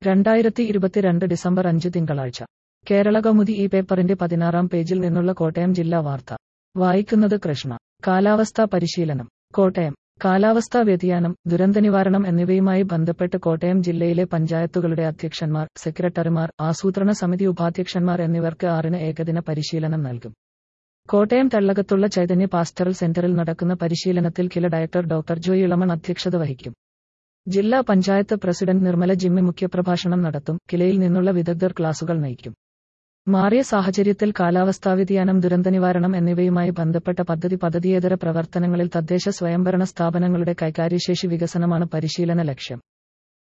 രണ്ടായിരത്തി ഇരുപത്തിരണ്ട് ഡിസംബർ അഞ്ച് തിങ്കളാഴ്ച കേരള കൗമുദി ഈ പേപ്പറിന്റെ പതിനാറാം പേജിൽ നിന്നുള്ള കോട്ടയം ജില്ലാ വാർത്ത വായിക്കുന്നത് കൃഷ്ണ കാലാവസ്ഥാ പരിശീലനം കോട്ടയം കാലാവസ്ഥാ വ്യതിയാനം ദുരന്തനിവാരണം എന്നിവയുമായി ബന്ധപ്പെട്ട് കോട്ടയം ജില്ലയിലെ പഞ്ചായത്തുകളുടെ അധ്യക്ഷന്മാർ സെക്രട്ടറിമാർ ആസൂത്രണ സമിതി ഉപാധ്യക്ഷന്മാർ എന്നിവർക്ക് ആറിന് ഏകദിന പരിശീലനം നൽകും കോട്ടയം തള്ളകത്തുള്ള ചൈതന്യ പാസ്റ്ററൽ സെന്ററിൽ നടക്കുന്ന പരിശീലനത്തിൽ കില ഡയറക്ടർ ഡോക്ടർ ജോയ് ഇളമൺ അധ്യക്ഷത വഹിക്കും ജില്ലാ പഞ്ചായത്ത് പ്രസിഡന്റ് നിർമ്മല ജിമ്മി മുഖ്യപ്രഭാഷണം നടത്തും കിലയിൽ നിന്നുള്ള വിദഗ്ധർ ക്ലാസുകൾ നയിക്കും മാറിയ സാഹചര്യത്തിൽ കാലാവസ്ഥാ വ്യതിയാനം ദുരന്തനിവാരണം എന്നിവയുമായി ബന്ധപ്പെട്ട പദ്ധതി പദ്ധതിയേതര പ്രവർത്തനങ്ങളിൽ തദ്ദേശ സ്വയംഭരണ സ്ഥാപനങ്ങളുടെ കൈകാര്യശേഷി വികസനമാണ് പരിശീലന ലക്ഷ്യം